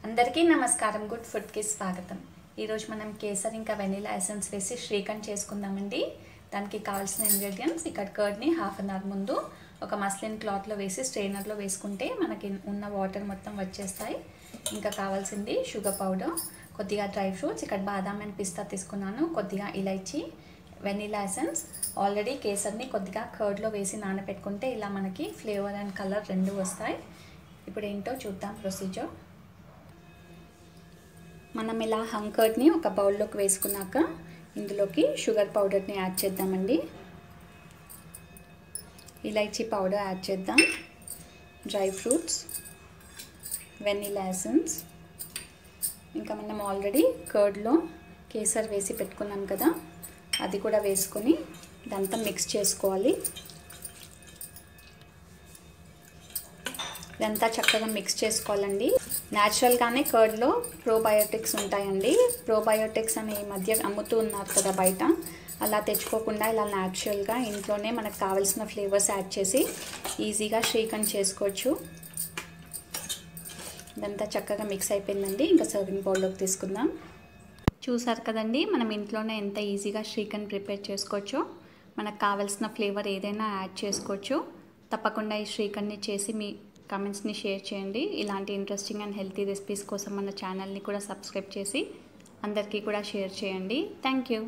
అందరికీ నమస్కారం గుడ్ ఫుడ్కి స్వాగతం ఈరోజు మనం కేసర్ ఇంకా వెనీలా ఎసెన్స్ వేసి శ్రీఖండ్ చేసుకుందామండి దానికి కావాల్సిన ఇంగ్రీడియంట్స్ ఇక్కడ కర్డ్ని హాఫ్ అన్ అవర్ ముందు ఒక మస్లిన్ క్లాత్లో వేసి స్ట్రెయినర్లో వేసుకుంటే మనకి ఉన్న వాటర్ మొత్తం వచ్చేస్తాయి ఇంకా కావాల్సింది షుగర్ పౌడర్ కొద్దిగా డ్రై ఫ్రూట్స్ ఇక్కడ బాదాం అండ్ పిస్తా తీసుకున్నాను కొద్దిగా ఇలైచి వెనీలా ఎసెన్స్ ఆల్రెడీ కేసర్ని కొద్దిగా కర్డ్లో వేసి నానబెట్టుకుంటే ఇలా మనకి ఫ్లేవర్ అండ్ కలర్ రెండు వస్తాయి ఇప్పుడు ఏంటో చూద్దాం ప్రొసీజర్ మనం ఇలా హంకర్డ్ని ఒక బౌల్లోకి వేసుకున్నాక ఇందులోకి షుగర్ పౌడర్ని యాడ్ చేద్దామండి ఇలైచీ పౌడర్ యాడ్ చేద్దాం డ్రై ఫ్రూట్స్ వెనీలా ఎసెన్స్ ఇంకా మనం ఆల్రెడీ కర్డ్లో కేసర్ వేసి పెట్టుకున్నాం కదా అది కూడా వేసుకొని ఇదంతా మిక్స్ చేసుకోవాలి ఇదంతా చక్కగా మిక్స్ చేసుకోవాలండి న్యాచురల్గానే కర్డ్లో ప్రోబయోటిక్స్ ఉంటాయండి ప్రోబయోటిక్స్ అని ఈ మధ్య అమ్ముతూ ఉన్నారు కదా బయట అలా తెచ్చుకోకుండా ఇలా న్యాచురల్గా ఇంట్లోనే మనకు కావాల్సిన ఫ్లేవర్స్ యాడ్ చేసి ఈజీగా శ్రీఖండ్ చేసుకోవచ్చు ఇదంతా చక్కగా మిక్స్ అయిపోయిందండి ఇంకా సర్వింగ్ బౌల్లోకి తీసుకుందాం చూసారు కదండి మనం ఇంట్లోనే ఎంత ఈజీగా శ్రీఖండ్ ప్రిపేర్ చేసుకోవచ్చో మనకు కావాల్సిన ఫ్లేవర్ ఏదైనా యాడ్ చేసుకోవచ్చు తప్పకుండా ఈ శ్రీఖండ్ని చేసి మీ కమెంట్స్ని షేర్ చేయండి ఇలాంటి ఇంట్రెస్టింగ్ అండ్ హెల్తీ రెసిపీస్ కోసం మన ఛానల్ని కూడా సబ్స్క్రైబ్ చేసి అందరికీ కూడా షేర్ చేయండి థ్యాంక్ యూ